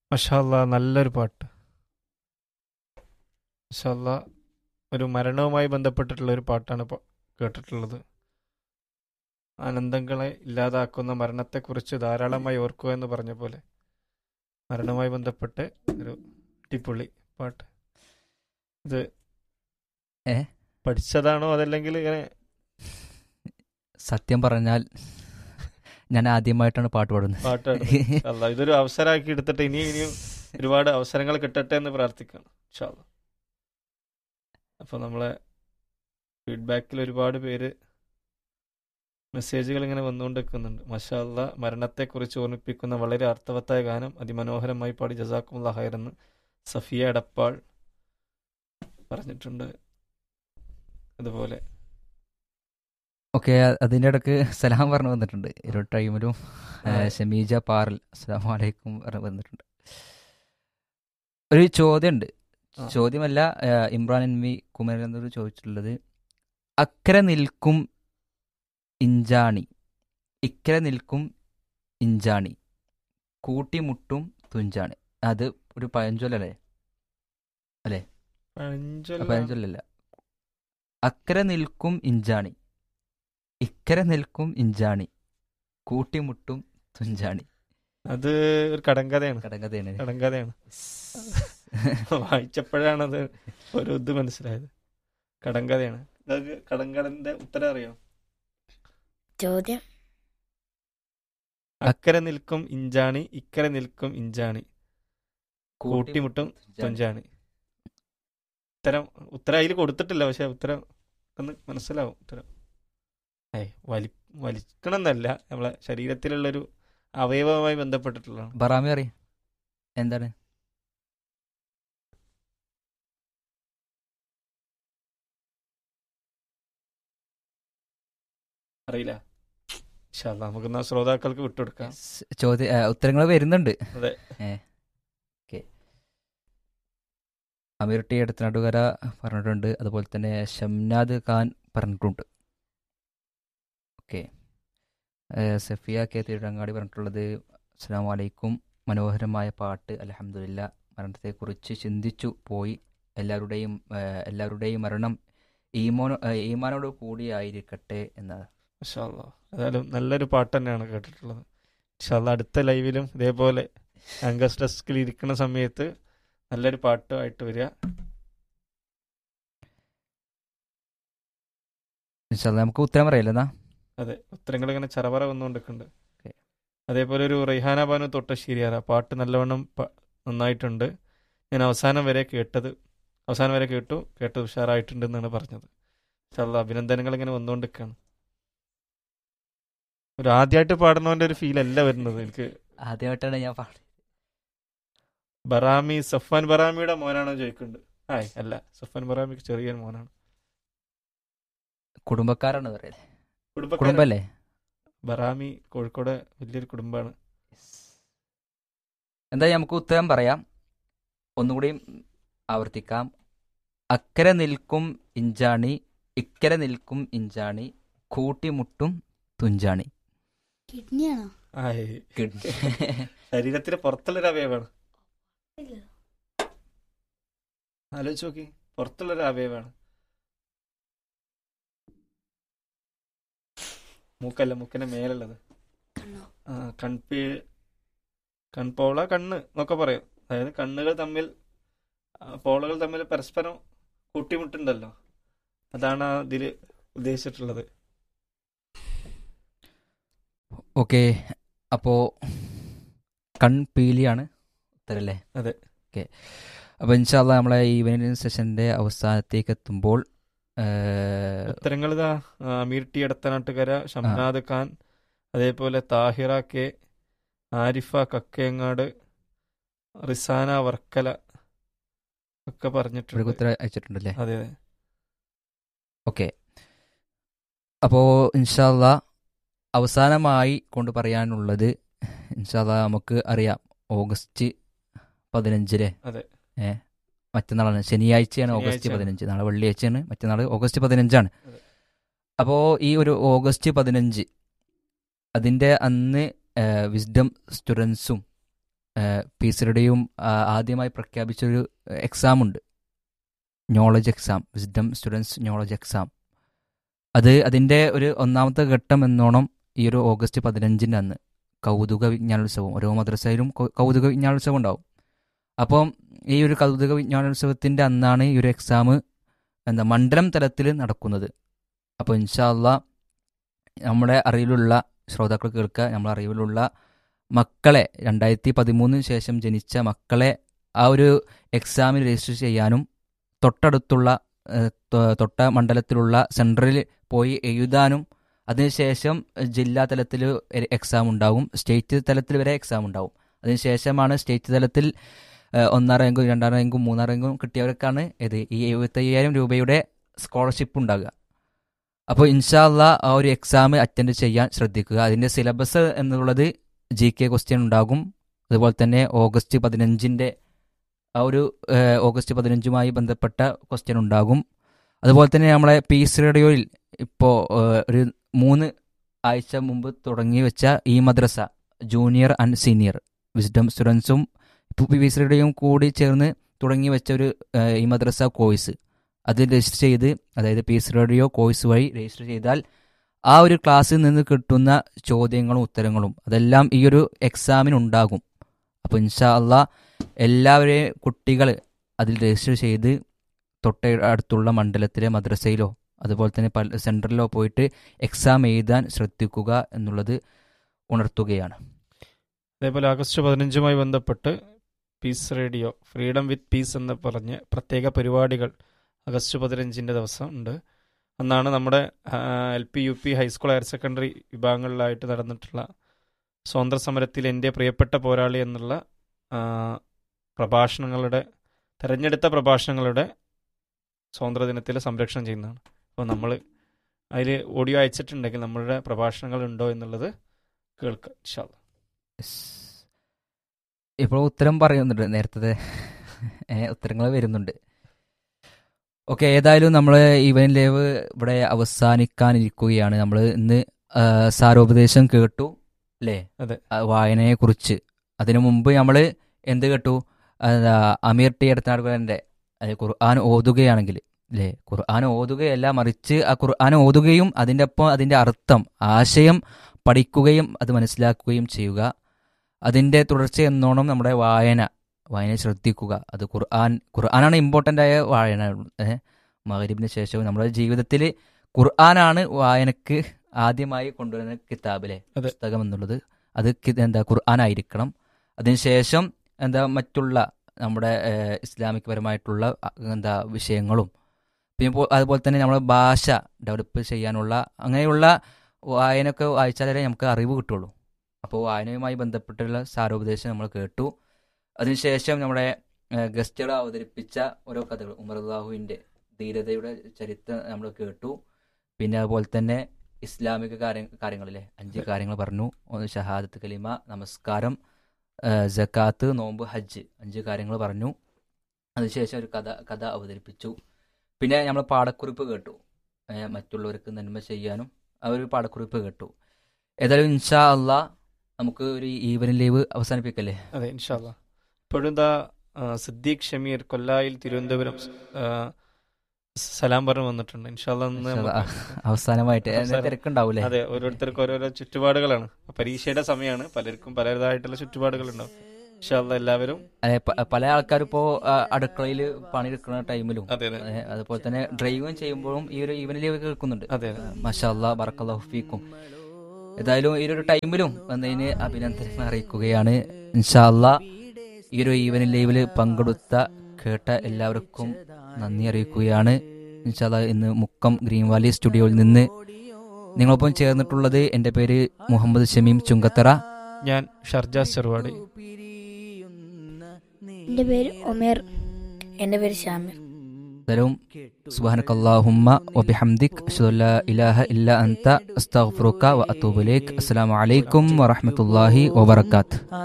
മഷാല്ല നല്ലൊരു പാട്ട് മഷാല്ല ഒരു മരണവുമായി ബന്ധപ്പെട്ടിട്ടുള്ള ഒരു പാട്ടാണ് ഇപ്പോൾ കേട്ടിട്ടുള്ളത് ആനന്ദങ്ങളെ ഇല്ലാതാക്കുന്ന മരണത്തെക്കുറിച്ച് ധാരാളമായി ഓർക്കുക എന്ന് പറഞ്ഞ പോലെ മരണവുമായി ബന്ധപ്പെട്ട് ഒരു അടിപൊളി പാട്ട് ഇത് ഏ? പഠിച്ചതാണോ അതല്ലെങ്കിൽ ഇങ്ങനെ സത്യം പറഞ്ഞാൽ ഞാൻ ആദ്യമായിട്ടാണ് പാട്ട് പാടുന്നത് പാട്ടാണ് അല്ല ഇതൊരു അവസരമാക്കി എടുത്തിട്ട് ഇനിയും ഇനിയും ഒരുപാട് അവസരങ്ങൾ കിട്ടട്ടെ എന്ന് പ്രാർത്ഥിക്കണം ഇൻഷാല്ലാ അപ്പോൾ നമ്മളെ ഫീഡ്ബാക്കിൽ ഒരുപാട് പേര് മെസ്സേജുകൾ ഇങ്ങനെ വന്നുകൊണ്ടിരിക്കുന്നുണ്ട് മഷാല്ല മരണത്തെക്കുറിച്ച് ഓർമ്മിപ്പിക്കുന്ന വളരെ അർത്ഥവത്തായ ഗാനം അതിമനോഹരമായി പാടി ജസാക്കുമുള്ള ഹൈറെന്ന് സഫിയ എടപ്പാൾ പറഞ്ഞിട്ടുണ്ട് അതുപോലെ ഓക്കെ അതിൻ്റെ ഇടക്ക് സലാം പറഞ്ഞു വന്നിട്ടുണ്ട് ഇരു ടൈമിലും ആ, ആ. ഷമീജ പാറൽ അസ്സാം വലൈക്കും പറഞ്ഞു വന്നിട്ടുണ്ട് ഒരു ചോദ്യമുണ്ട് ആ. ചോദ്യമല്ല ആ, ഇമ്രാൻ എൻ വി കുമരൻ എന്നൊരു ചോദിച്ചിട്ടുള്ളത് അക്കരെ നിൽക്കും ഇഞ്ചാണി ഇക്കരെ നിൽക്കും ഇഞ്ചാണി കൂട്ടിമുട്ടും തുഞ്ചാണി അത് ഒരു പഴഞ്ചൊല്ലല്ലേ പഴഞ്ചൊല്ല പഴഞ്ചൊല്ലല്ല അക്കരെ നിൽക്കും ഇഞ്ചാണി ഇക്കരെ നിൽക്കും ഇഞ്ചാണി കൂട്ടിമുട്ടും തുഞ്ചാണി അത് ഒരു കടങ്കഥയാണ് കടങ്കഥയാണ് കടങ്കഥയാണ് വായിച്ചപ്പോഴാണത് ഒരു ഇത് മനസ്സിലായത് കടങ്കഥയാണ് നിങ്ങൾക്ക് കടങ്കഥന്റെ ഉത്തരം അറിയാം ചോദ്യം അക്കരെ നിൽക്കും ഇഞ്ചാണി ഇക്കരെ നിൽക്കും ഇഞ്ചാണി കൂട്ടിമുട്ടും തുഞ്ചാണി ഉത്തരം ഉത്തരം അതിൽ കൊടുത്തിട്ടില്ല പക്ഷെ ഉത്തരം ഒന്ന് മനസ്സിലാവും ഉത്തരം ഏയ് വലി വലിക്കണമെന്നല്ല നമ്മളെ ശരീരത്തിലുള്ളൊരു അവയവവുമായി ബന്ധപ്പെട്ടിട്ടുള്ളതാണ് ബറാമി അറിയാം എന്താണ് അറിയില്ല ഇൻഷാ അല്ലാ, നമുക്കെന്നാ ശ്രോതാക്കൾക്ക് വിട്ടുകൊടുക്കാം ചോദ്യ ഉത്തരങ്ങൾ വരുന്നുണ്ട് അതെ. ഏ ഓക്കെ അമീർ ടി എടുത്തനാട്ടുകര പറഞ്ഞിട്ടുണ്ട് അതുപോലെ തന്നെ ഷംനാദ് ഖാൻ പറഞ്ഞിട്ടുണ്ട് ഓക്കെ സഫിയ കെ തിരുടങ്ങാടി പറഞ്ഞിട്ടുള്ളത് അസ്സാം വലൈക്കും മനോഹരമായ പാട്ട് അലഹമില്ല മരണത്തെക്കുറിച്ച് ചിന്തിച്ചു പോയി എല്ലാവരുടെയും ഏ, എല്ലാവരുടെയും മരണം ഈമോനോ ഏ, ഈമാനോട് കൂടിയായിരിക്കട്ടെ എന്നത് മാഷാ അല്ലാ. ഏതായാലും നല്ലൊരു പാട്ട് തന്നെയാണ് കേട്ടിട്ടുള്ളത് ഇൻഷാല്ല അടുത്ത ലൈവിലും ഇതേപോലെ അംഗസ് ഡെസ്കിൽ ഇരിക്കുന്ന സമയത്ത് നല്ലൊരു പാട്ടുമായിട്ട് വരിക ഇൻഷാല്ലാ, നമുക്ക് ഉത്തരം പറയല്ലേ എന്നാ അതെ ഉത്തരങ്ങൾ ഇങ്ങനെ ചറവറ വന്നുകൊണ്ടിരിക്കുന്നുണ്ട് Okay. അതേപോലെ ഒരു റെയ്ഹാന ബാനു തൊട്ടശ്ശേരിയാറ പാട്ട് നല്ലവണ്ണം പ- നന്നായിട്ടുണ്ട് ഞാൻ അവസാനം വരെ കേട്ടത് അവസാനം വരെ കേട്ടു കേട്ടത് ഉഷാറായിട്ടുണ്ട് എന്നാണ് പറഞ്ഞത് ഇൻഷാല്ലാ അഭിനന്ദനങ്ങൾ ഇങ്ങനെ വന്നുകൊണ്ടിരിക്കുകയാണ് ഒരു ആദ്യമായിട്ട് പാടുന്നവന്റെ ഒരു ഫീൽ അല്ല വരുന്നത് എനിക്ക് ആദ്യമായിട്ടാണ് ഞാൻ പാടുന്നത് ബറാമി സഫാൻ ബറാമിയുടെ മോനാണോ ചോദിക്കുന്നുണ്ട് ആയ് അല്ല സഫാൻ ബറാമിക്ക് ചെറിയൊരു മോനാണ് കുടുംബക്കാരാണ് പറയുന്നത് കുടുംബക്കാരൻ കുടുംബല്ലേ ബറാമി കോഴിക്കോട് വലിയൊരു കുടുംബമാണ് എന്തായാലും നമുക്ക് ഉത്തരം പറയാം ഒന്നുകൂടി ആവർത്തിക്കാം അക്കരെ നിൽക്കും ഇഞ്ചാണി ഇക്കരെ നിൽക്കും ഇഞ്ചാണി കൂട്ടിമുട്ടും തുഞ്ചാണി കിഡ്നിയാണോ ആയ് ശരീരത്തിന് പുറത്തുള്ളൊരു അവയവമാണ് ആലോചിച്ച് നോക്കി പുറത്തുള്ളൊരു അവയവമാണ് മൂക്കല്ല മൂക്കിന്റെ മേലുള്ളത് കണ്ണോ ആ കൺപീ കൺപോള കണ്ണ് എന്നൊക്കെ പറയും അതായത് കണ്ണുകൾ തമ്മിൽ ആ, പോളകൾ തമ്മിൽ പരസ്പരം കൂട്ടിമുട്ടുണ്ടല്ലോ അതാണ് ആ ഇതില് ഉദ്ദേശിച്ചിട്ടുള്ളത് ഓക്കെ അപ്പോ കൺപീലിയാണ് ഉത്തരല്ലേ അതെ. ഓക്കെ അപ്പോൾ ഇൻഷാല്ല നമ്മളെ ഈവനിങ് സെഷന്റെ അവസാനത്തേക്ക് എത്തുമ്പോൾ ഏഹ്, ഉത്തരങ്ങൾ ഇതാ ആ, അമീർ ടി എടത്തനാട്ടുകര ഷംനാദ് ഖാൻ അതേപോലെ താഹിറ കെ ആരിഫ കക്കയങ്ങാട് റിസാന വർക്കല ഒക്കെ ഇവിടേക്ക് പറഞ്ഞിട്ടുണ്ട് ഉത്തരം അയച്ചിട്ടുണ്ടല്ലേ അതെ അതെ ഓക്കെ അപ്പോൾ ഇൻഷാല്ല അവസാനമായി കൊണ്ട് പറയാനുള്ളത് ഇൻഷാല്ല നമുക്ക് അറിയാം ഓഗസ്റ്റ് പതിനഞ്ചിലെ അതെ. ഏ മറ്റന്നാളാണ് ശനിയാഴ്ചയാണ് ഓഗസ്റ്റ് ശനിയാഴ്ചയാണ്. പതിനഞ്ച് നാളെ വെള്ളിയാഴ്ചയാണ് മറ്റന്നാൾ ഓഗസ്റ്റ് പതിനഞ്ചാണ് അതെ. അപ്പോൾ ഈ ഒരു ഓഗസ്റ്റ് പതിനഞ്ച് അതിൻ്റെ അന്ന് വിസ്ഡം സ്റ്റുഡൻസും പീസറുടെയും ആദ്യമായി പ്രഖ്യാപിച്ചൊരു എക്സാം ഉണ്ട് knowledge exam wisdom students knowledge exam അത് അതിൻ്റെ ഒരു ഒന്നാമത്തെ ഘട്ടം എന്നോണം ഈ ഒരു ഓഗസ്റ്റ് പതിനഞ്ചിൻ്റെ അന്ന് കൗതുക വിജ്ഞാനോത്സവം ഓരോ മദ്രസയിലും കൗ- കൗതുക വിജ്ഞാനോത്സവം ഉണ്ടാവും അപ്പം ഈ ഒരു കൗതുക വിജ്ഞാനോത്സവത്തിൻ്റെ അന്നാണ് ഈ ഒരു എക്സാം എന്താ മണ്ഡലം തലത്തിൽ നടക്കുന്നത് അപ്പോൾ ഇൻഷാല്ല നമ്മുടെ അറിവിലുള്ള ശ്രോതാക്കൾ കേൾക്കുക നമ്മുടെ അറിവിലുള്ള മക്കളെ രണ്ടായിരത്തി പതിമൂന്നിന് ശേഷം ജനിച്ച മക്കളെ ആ ഒരു എക്സാമിൽ രജിസ്റ്റർ ചെയ്യാനും തൊട്ടടുത്തുള്ള ഏഹ്, തൊ- തൊട്ട മണ്ഡലത്തിലുള്ള സെൻട്രലിൽ പോയി എഴുതാനും അതിനുശേഷം ജില്ലാ തലത്തിൽ എക്സാം ഉണ്ടാവും സ്റ്റേറ്റ് തലത്തിൽ വരെ എക്സാം ഉണ്ടാവും അതിനുശേഷമാണ് സ്റ്റേറ്റ് തലത്തിൽ ഏഹ്, ഒന്നാം റാങ്കും രണ്ടാം റാങ്കും മൂന്നാം റാങ്കും കിട്ടിയവർക്കാണ് ഇത് ഈ എഴുപത്തയ്യായിരം രൂപയുടെ സ്കോളർഷിപ്പ് ഉണ്ടാകുക അപ്പോൾ ഇൻഷാല്ല ആ ഒരു എക്സാം അറ്റൻഡ് ചെയ്യാൻ ശ്രദ്ധിക്കുക അതിൻ്റെ സിലബസ് എന്നുള്ളത് ജി കെ ക്വസ്റ്റ്യൻ ഉണ്ടാകും അതുപോലെ തന്നെ ഓഗസ്റ്റ് പതിനഞ്ചിൻ്റെ ആ ഒരു ഏഹ്, ഓഗസ്റ്റ് പതിനഞ്ചുമായി ബന്ധപ്പെട്ട ക്വസ്റ്റ്യൻ ഉണ്ടാകും അതുപോലെ തന്നെ നമ്മളെ പീസ് റേഡിയോയിൽ ഇപ്പോൾ ഒരു മൂന്ന് ആഴ്ച മുമ്പ് തുടങ്ങി വെച്ച ഈ മദ്രസ ജൂനിയർ ആൻഡ് സീനിയർ വിസ്ഡം സ്റ്റുഡൻസും പീസ് റേഡിയോയും കൂടി ചേർന്ന് തുടങ്ങി വെച്ച ഒരു ഏഹ്, ഈ മദ്രസ കോഴ്സ് അത് രജിസ്റ്റർ ചെയ്ത് അതായത് പീസ് റേഡിയോ കോഴ്സ് വഴി രജിസ്റ്റർ ചെയ്താൽ ആ ഒരു ക്ലാസ്സിൽ നിന്ന് കിട്ടുന്ന ചോദ്യങ്ങളും ഉത്തരങ്ങളും അതെല്ലാം ഈ ഒരു എക്സാമിന് ഉണ്ടാകും അപ്പോൾ ഇൻഷാ അള്ളാ എല്ലാവരെയും കുട്ടികൾ അതിൽ രജിസ്റ്റർ ചെയ്ത് തൊട്ട അടുത്തുള്ള മണ്ഡലത്തിലെ മദ്രസയിലോ അതുപോലെ തന്നെ പല സെൻറ്ററിലോ പോയിട്ട് എക്സാം എഴുതാൻ ശ്രദ്ധിക്കുക എന്നുള്ളത് ഉണർത്തുകയാണ് അതേപോലെ ആഗസ്റ്റ് പതിനഞ്ചുമായി ബന്ധപ്പെട്ട് peace radio freedom with peace എന്ന് പറഞ്ഞ് പ്രത്യേക പരിപാടികൾ ആഗസ്റ്റ് പതിനഞ്ചിൻ്റെ ദിവസം ഉണ്ട് അന്നാണ് നമ്മുടെ L P U P high school higher secondary വിഭാഗങ്ങളിലായിട്ട് നടന്നിട്ടുള്ള സ്വാതന്ത്ര്യ സമരത്തിൽ എൻ്റെ പ്രിയപ്പെട്ട പോരാളി എന്നുള്ള ആ, പ്രഭാഷണങ്ങളുടെ തെരഞ്ഞെടുത്ത പ്രഭാഷണങ്ങളുടെ സ്വാതന്ത്ര്യ ദിനത്തിൽ സംരക്ഷണം ചെയ്യുന്നതാണ് അപ്പോൾ നമ്മൾ അതിൽ ഓഡിയോ അയച്ചിട്ടുണ്ടെങ്കിൽ നമ്മളുടെ പ്രഭാഷണങ്ങൾ ഉണ്ടോ എന്നുള്ളത് കേൾക്കാം ഇൻഷാ അള്ളാ. ഇപ്പോൾ ഉത്തരം പറയുന്നുണ്ട് നേരത്തെ ഉത്തരങ്ങൾ വരുന്നുണ്ട് ഓക്കെ ഏതായാലും നമ്മൾ ഈവൻ ലൈവ് ഇവിടെ അവസാനിക്കാനിരിക്കുകയാണ് നമ്മൾ ഇന്ന് ആ, സാരോപദേശം കേട്ടു അല്ലേ അതെ. ആ, വായനയെക്കുറിച്ച് അതിനു മുമ്പ് നമ്മൾ എന്ത് കേട്ടു അതാ, അമീർ ടി എടുത്തനാടുകാരൻ്റെ ഖുർആൻ ഓതുകയാണെങ്കിൽ അല്ലേ ഖുർആൻ ഓതുകയല്ല മറിച്ച് ആ ഖുർആൻ ഓതുകയും അതിൻ്റെ ഒപ്പം അതിൻ്റെ അർത്ഥം ആശയം പഠിക്കുകയും അത് മനസ്സിലാക്കുകയും ചെയ്യുക അതിൻ്റെ തുടർച്ച എന്നോണം നമ്മുടെ വായന വായന ശ്രദ്ധിക്കുക അത് ഖുർആൻ ഖുർആനാണ് ഇമ്പോർട്ടൻ്റ് ആയ വായന ഏഹ് മകരിബിന് ശേഷവും നമ്മുടെ ജീവിതത്തിൽ ഖുർആനാണ് വായനക്ക് ആദ്യമായി കൊണ്ടുവരുന്ന കിതാബിലെ അതെ. പുസ്തകം എന്നുള്ളത് അത് കി- എന്താ ഖുർആനായിരിക്കണം അതിനുശേഷം എന്താ മറ്റുള്ള നമ്മുടെ ഏഹ്, ഇസ്ലാമിക് പരമായിട്ടുള്ള അ, എന്താ വിഷയങ്ങളും പിന്നെ ഇപ്പോൾ അതുപോലെ തന്നെ നമ്മുടെ ഭാഷ ഡെവലപ്പ് ചെയ്യാനുള്ള അങ്ങനെയുള്ള വായനയൊക്കെ വായിച്ചാലേ നമുക്ക് അറിവ് കിട്ടുള്ളൂ അപ്പോൾ വായനയുമായി ബന്ധപ്പെട്ടുള്ള സാരോപദേശം നമ്മൾ കേട്ടു അതിനുശേഷം നമ്മുടെ ഗസ്റ്റുകൾ അവതരിപ്പിച്ച ഓരോ കഥകൾ ഉമർദാഹുവിൻ്റെ ധീരതയുടെ ചരിത്രം നമ്മൾ കേട്ടു പിന്നെ അതുപോലെ തന്നെ ഇസ്ലാമിക കാര്യ കാര്യങ്ങളിലെ അഞ്ച് കാര്യങ്ങൾ പറഞ്ഞു ഒന്ന് ഷഹാദത്ത് കലിമ നമസ്കാരം ആ, ജക്കാത്ത് നോമ്പ് ഹജ്ജ് അഞ്ച് കാര്യങ്ങൾ പറഞ്ഞു അതിനുശേഷം ഒരു കഥ കഥ അവതരിപ്പിച്ചു പിന്നെ നമ്മൾ പാടക്കുറിപ്പ് കേട്ടു ഏ, മറ്റുള്ളവർക്ക് നന്മ ചെയ്യാനും ആ ഒരു പാടക്കുറിപ്പ് കേട്ടു ഏതായാലും ഇൻഷാ അള്ളാ നമുക്ക് ഒരു ഈവനിങ് ലീവ് അവസാനിപ്പിക്കല്ലേ അതെ ഇൻഷാല്ല ഇപ്പോഴും എന്താ സിദ്ദീഖ് ഷമീർ കൊല്ലായിൽ തിരുവനന്തപുരം ആ, സലാം പറഞ്ഞു വന്നിട്ടുണ്ട് ഇൻഷാല്ല ഇന്ന് ഇൻഷാ അള്ളാ. നമുക്ക് അവസാനമായിട്ട് ഏ, അവസാനം. തിരക്കുണ്ടാവൂലേ അതെ ഓരോരുത്തർക്കും ഓരോരോ ചുറ്റുപാടുകളാണ് പരീക്ഷയുടെ സമയമാണ് പലർക്കും പലതായിട്ടുള്ള ചുറ്റുപാടുകൾ ഉണ്ടാവും ഇൻഷാല്ല എല്ലാവരും അതെ പ- പല ആൾക്കാരും ഇപ്പോൾ അടുക്കളയിൽ പണിയെടുക്കുന്ന ടൈമിലും അതെ അതെ ഏ, അതുപോലെ തന്നെ ഡ്രൈവിങ് ചെയ്യുമ്പോഴും ഈ ഒരു ഈവനിങ് ലീവ് കേൾക്കുന്നുണ്ട് അതെ മഷാല്ലാ ബറക്കല്ലാഹു ഫീക്കും ഏതായാലും ഈ ഒരു ടൈമിലും വന്നതിന് അഭിനന്ദനം അറിയിക്കുകയാണ് ഇൻഷാല്ലാ ഈ ഒരു ഈവനിങ് ലൈവിൽ പങ്കെടുത്ത കേട്ട എല്ലാവർക്കും നന്ദി അറിയിക്കുകയാണ് ഇൻഷാല്ലാ ഇന്ന് മുക്കം ഗ്രീൻ വാലി സ്റ്റുഡിയോയിൽ നിന്ന് നിങ്ങളൊപ്പം ചേർന്നിട്ടുള്ളത് എൻ്റെ പേര് മുഹമ്മദ് ഷമീം ചുങ്കത്തറ ഞാൻ ഷർജാസ് ചെറുവാടി എൻ്റെ പേര് ഒമേർ എൻ്റെ പേര് ഷാമിർ ഏതായാലും സുബ്ഹാനക്കല്ലാഹുമ്മ വബിഹംദിക് അഷ്ഹദു അല്ലാ ഇലാഹ ഇല്ല അൻത അസ്തഗ്ഫിറുക വ അത്തൂബു ഇലൈക് അസ്സലാമു അലൈക്കും വറഹ്മത്തുള്ളാഹി വബറകാതുഹു